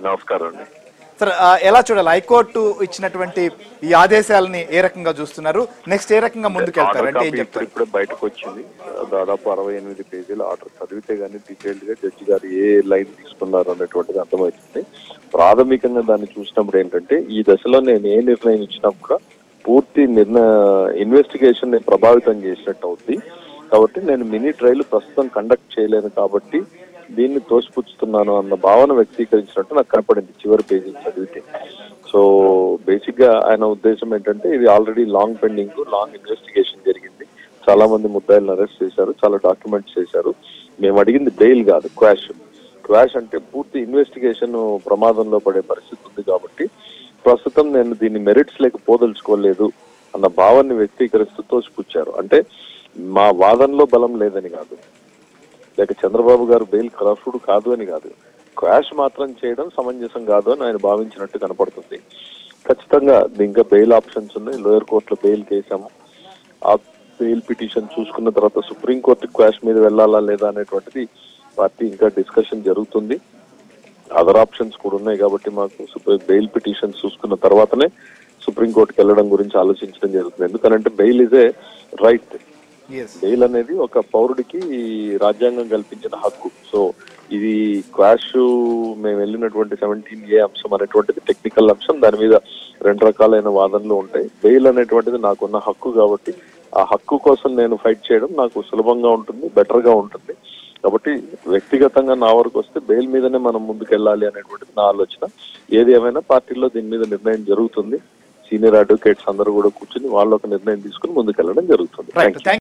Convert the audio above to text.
నమస్కారం అండి సార్ ఆ, ఎలా చూడాలి హైకోర్టు ఇచ్చినటువంటి ఈ ఆదేశాలని ఏ రకంగా చూస్తున్నారు నెక్స్ట్ ఏ రకంగా ముందుకెళ్తారు ఆర్డర్ అంటే ఏం కాపీ ఇప్పుడు చెప్తారు ఇప్పుడే బయటకు వచ్చింది దాదాపు అరవై ఎనిమిది పేజీల ఆర్డర్ చదివితే గానీ డీటెయిల్డ్ గా జడ్జి గారు ఏ లైన్ తీసుకున్నారు అనేటువంటిది అర్థమవుతుంది ప్రాథమికంగా దాన్ని చూసినప్పుడు ఏంటంటే ఈ దశలో నేను ఏ నిర్ణయం ఇచ్చినా కూడా పూర్తి నిర్ణయ ఇన్వెస్టిగేషన్ ని ప్రభావితం చేసినట్టు అవుద్ది కాబట్టి నేను మినీ ట్రయల్ ప్రస్తుతం కండక్ట్ చేయలేను కాబట్టి దీన్ని తోసిపుచ్చుతున్నాను అన్న భావన వ్యక్తీకరించినట్టు నాకు కనపడింది చివరి పేజీ చదివితే సో బేసిక్ గా ఆయన ఉద్దేశం ఏంటంటే ఇది already long pending long investigation జరిగింది చాలా మంది ముద్దాయిలను అరెస్ట్ చేశారు చాలా డాక్యుమెంట్స్ చేశారు మేము అడిగింది బెయిల్ కాదు క్వాష్ క్వాష్ అంటే పూర్తి ఇన్వెస్టిగేషన్ ప్రమాదంలో పడే పరిస్థితి ఉంది కాబట్టి ప్రస్తుతం నేను దీన్ని మెరిట్స్ లేక పోదలుచుకోలేదు అన్న భావాన్ని వ్యక్తీకరిస్తూ తోసిపుచ్చారు అంటే మా వాదనలో బలం లేదని కాదు లేక చంద్రబాబు గారు బెయిల్ ఖరాఫుడు కాదు అని కాదు క్వాష్ మాత్రం చేయడం సమంజసం కాదు అని ఆయన భావించినట్టు కనపడుతుంది ఖచ్చితంగా ఇంకా బెయిల్ ఆప్షన్స్ ఉన్నాయి లోయర్ కోర్టులో బెయిల్ కేసాము ఆ బెయిల్ పిటిషన్ చూసుకున్న తర్వాత సుప్రీంకోర్టు క్వాష్ మీద వెళ్ళాలా లేదా అనేటువంటిది పార్టీ ఇంకా డిస్కషన్ జరుగుతుంది అదర్ ఆప్షన్స్ కూడా ఉన్నాయి కాబట్టి మాకు సుప్రీం బెయిల్ పిటిషన్ చూసుకున్న తర్వాతనే సుప్రీంకోర్టుకి వెళ్ళడం గురించి ఆలోచించడం జరుగుతుంది ఎందుకంటే bail is a right yes bail అనేది ఒక పౌరుడికి రాజ్యాంగం కల్పించిన హక్కు సో ఇది క్వాష్ మేము వెళ్ళినటువంటి సెవెంటీన్ ఏ అంశం అనేటువంటిది టెక్నికల్ అంశం దాని మీద రెండు రకాలైన వాదనలు ఉంటాయి బెయిల్ అనేటువంటిది నాకున్న హక్కు కాబట్టి ఆ హక్కు కోసం నేను ఫైట్ చేయడం నాకు సులభంగా ఉంటుంది బెటర్ గా ఉంటుంది కాబట్టి వ్యక్తిగతంగా నా వరకు వస్తే బెయిల్ మీదనే మనం ముందుకెళ్ళాలి అనేటువంటిది నా ఆలోచన ఏది ఏమైనా పార్టీలో దీని మీద నిర్ణయం జరుగుతుంది సీనియర్ అడ్వకేట్స్ అందరూ కూడా కూర్చుని వాళ్ళు ఒక నిర్ణయం తీసుకుని ముందుకెళ్ళడం జరుగుతుంది రైట్ థ్యాంక్ యూ థ్యాంక్